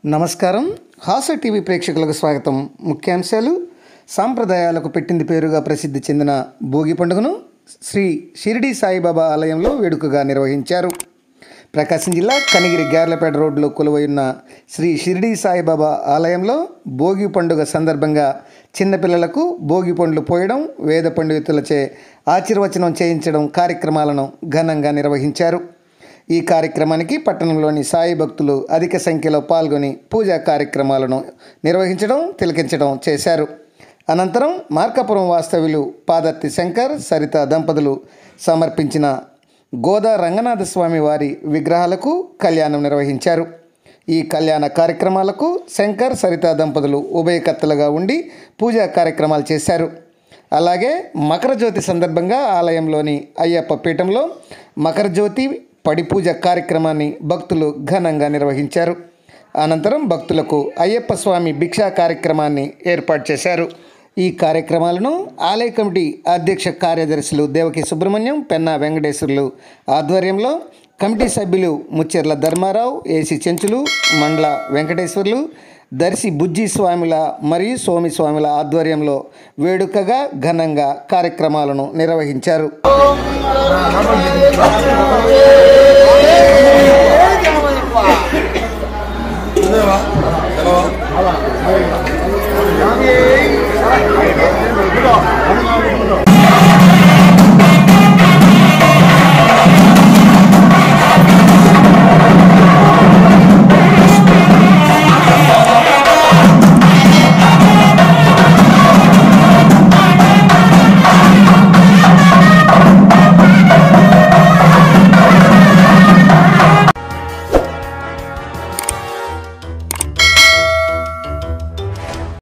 నమస్కారం హాస టీవీ ప్రేక్షకులకు స్వాగతం ముఖ్యాంశాలు సాంప్రదాయాలకు పెట్టింది పేరుగా ప్రసిద్ధి చెందిన భోగి పండుగను శ్రీ షిరిడి సాయిబాబా ఆలయంలో వేడుకగా నిర్వహించారు ప్రకాశం జిల్లా కనిగిరి గార్లపేట రోడ్లో కొలువైన శ్రీ షిరిడి సాయిబాబా ఆలయంలో భోగి పండుగ సందర్భంగా చిన్నపిల్లలకు భోగి పండ్లు పోయడం వేద పండితులచే ఆశీర్వచనం చేయించడం కార్యక్రమాలను ఘనంగా నిర్వహించారు ఈ కార్యక్రమానికి పట్టణంలోని సాయి భక్తులు అధిక సంఖ్యలో పాల్గొని పూజా కార్యక్రమాలను నిర్వహించడం తిలకించడం చేశారు అనంతరం మార్కాపురం వాస్తవ్యులు పాదర్తి శంకర్ సరిత దంపతులు సమర్పించిన గోదా రంగనాథ స్వామి వారి విగ్రహాలకు కళ్యాణం నిర్వహించారు ఈ కళ్యాణ కార్యక్రమాలకు శంకర్ సరిత దంపతులు ఉభయకత్తలుగా ఉండి పూజా కార్యక్రమాలు చేశారు అలాగే మకర జ్యోతి సందర్భంగా ఆలయంలోని అయ్యప్ప పీఠంలో మకర జ్యోతి పడి పూజ కార్యక్రమాన్ని భక్తులు ఘనంగా నిర్వహించారు అనంతరం భక్తులకు అయ్యప్ప స్వామి భిక్షా కార్యక్రమాన్ని ఏర్పాటు చేశారు ఈ కార్యక్రమాలను ఆలయ కమిటీ అధ్యక్ష కార్యదర్శులు దేవకి సుబ్రహ్మణ్యం పెన్నా వెంకటేశ్వర్లు ఆధ్వర్యంలో కమిటీ సభ్యులు ముచ్చెర్ల ధర్మారావు ఏసీ చెంచులు మండల వెంకటేశ్వర్లు దర్శి బుజ్జి స్వామిల మరియు సోమి స్వామిల ఆధ్వర్యంలో వేడుకగా ఘనంగా కార్యక్రమాలను నిర్వహించారు అదేవా